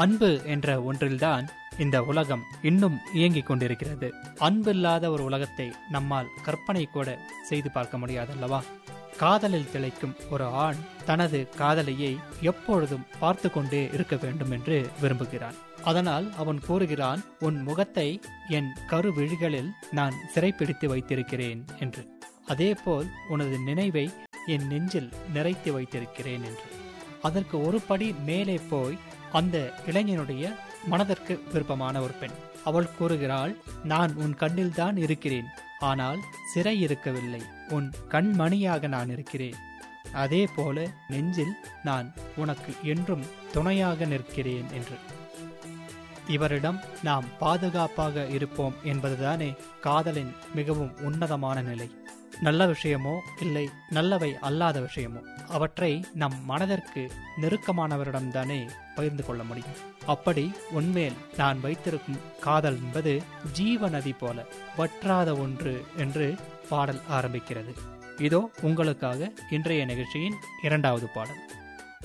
அன்பு என்ற ஒன்றில்தான் இந்த உலகம் இன்னும் இயங்கிக் கொண்டிருக்கிறது அன்பில்லாத ஒரு உலகத்தை நம்மால் கற்பனை கூட செய்து பார்க்க முடியாதல்லவா காதலில் திளைக்கும் ஒரு ஆண் தனது காதலியை எப்பொழுதும் பார்த்து கொண்டே இருக்க வேண்டும் என்று விரும்புகிறான் அதனால் அவன் கூறுகிறான் உன் முகத்தை என் கருவிழிகளில் நான் சிறைப்பிடித்து வைத்திருக்கிறேன் என்று அதேபோல் உனது நினைவை என் நெஞ்சில் நிறைத்து வைத்திருக்கிறேன் என்று அதற்கு ஒரு படி மேலே போய் அந்த இளைஞனுடைய மனதிற்கு விருப்பமான ஒரு பெண் அவள் கூறுகிறாள் நான் உன் கண்ணில்தான் இருக்கிறேன் ஆனால் சிறை இருக்கவில்லை உன் கண்மணியாக நான் இருக்கிறேன் அதே போல நெஞ்சில் நான் உனக்கு என்றும் துணையாக நிற்கிறேன் என்று இவரிடம் நாம் பாதுகாப்பாக இருப்போம் என்பதுதானே காதலின் மிகவும் உன்னதமான நிலை நல்ல விஷயமோ இல்லை நல்லவை அல்லாத விஷயமோ அவற்றை நம் மனதிற்கு நெருக்கமானவரிடம்தானே பகிர்ந்து கொள்ள முடியும் அப்படி உன்மேல் நான் வைத்திருக்கும் காதல் என்பது ஜீவ நதி போல வற்றாத ஒன்று என்று பாடல் ஆரம்பிக்கிறது இதோ உங்களுக்காக இன்றைய நிகழ்ச்சியின் இரண்டாவது பாடல்